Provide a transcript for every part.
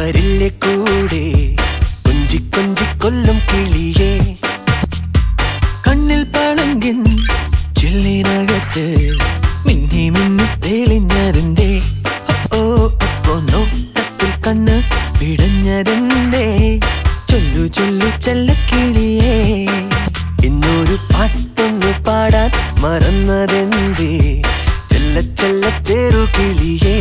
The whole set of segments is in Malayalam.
വരില്ലേ കൂടെ കൊഞ്ചി കൊഞ്ചി കൊല്ലും കിളിയേ കണ്ണിൽ പളങ്കിൻ ചില്ലിനകത്ത് മിന്നി മിന്നി തെളിഞ്ഞതിന്റെ ഓ ഒപ്പോ നോട്ടത്തിൽ കണ്ണ് പിടഞ്ഞതിന്റെ ചൊല്ലു ചൊല്ലു ചെല്ലക്കിളിയേ ഇന്നൊരു പാട്ടൊന്നു പാടാൻ മറന്നതെന്തേ ചെല്ല ചെല്ല ചെറുകിളിയേ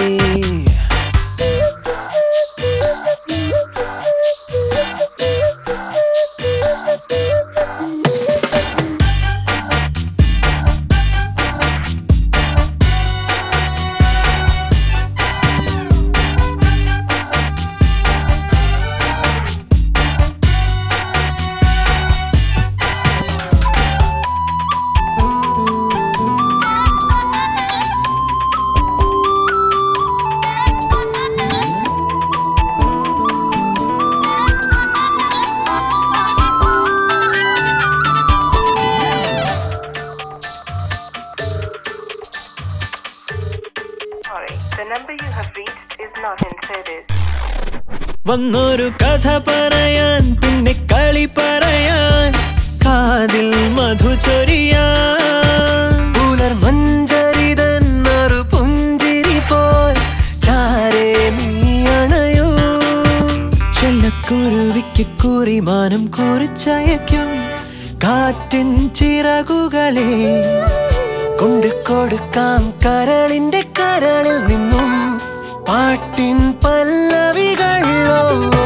Sorry, the number you have reached is not in service. വന്നൊരു കഥ പറയാൻ പിന്നെ കളി പറയാൻ കാതിൽ മധു ചൊരിയാൻ പുലർ മഞ്ചരിതന്നൊരു പുഞ്ചിരി പോൽ ചാരേ നീ അണയോ ചെല്ലക്കുരുവിക്ക് കുറിമാനം കുറിച്ചയക്കും കാറ്റിൻ ചിറകുകളെ കൊണ്ടു കൊടുക്കാം കരളിന്റെ കരളിൽ നിന്നും പാട്ടിൻ പല്ലവികളോ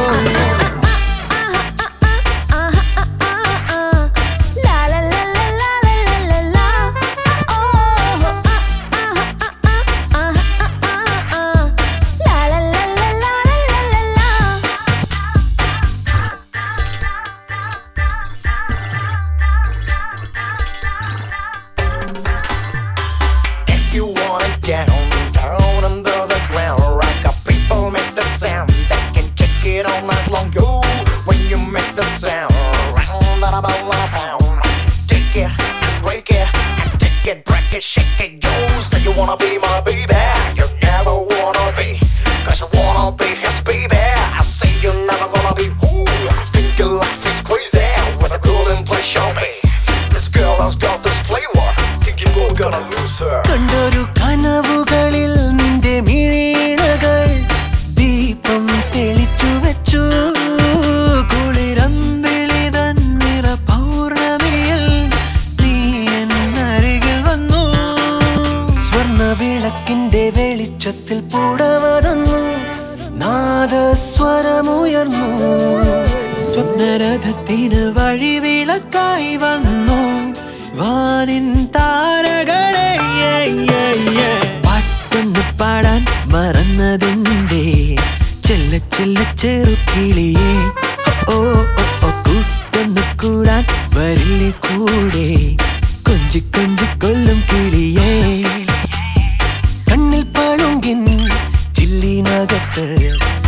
If you want it down, down under the ground, rock up people make the sound. They can check it all night long, yo. When you make the sound, round and about a pound. Take it, break it, take it, break it, shake it, yo. Say you wanna be my baby, you never wanna be. Cause you wanna be his baby. I say you're never gonna be. Ooh, I think your life is crazy with a girl in play shopping. This girl has got this flavor. Think you're gonna lose her. കണ്ടൊരു കനവുകളിൽ നിന്റെ മിഴീണകൾ ദീപം തെളിച്ചു വെച്ചു കുളിരമ്പിളി തന്നിറ പൗർണമിയിൽ നീ എന്നരികിൽ വന്നു സ്വർണ്ണ വിളക്കിന്റെ വെളിച്ചത്തിൽ പുടവതന്നു നാദസ്വരമുയർന്നു സ്വപ്നരഥത്തിന് വഴിവിളക്കായി വന്നു വാനിൻ താരകളെ പാട്ടൊന്ന് പാടാൻ മറന്നതിൻ്റെ ചെല്ല ചെല്ല ചെറുക്കിളിയെ ഓ ഓ ഓ കൂട്ടൊന്ന് കൂടാൻ വരില്ലേ കൂടെ കൊഞ്ചി കൊഞ്ചി കൊല്ലും കിളിയേ കണ്ണിൽ പളുങ്കിൻ ചില്ലിനകത്ത്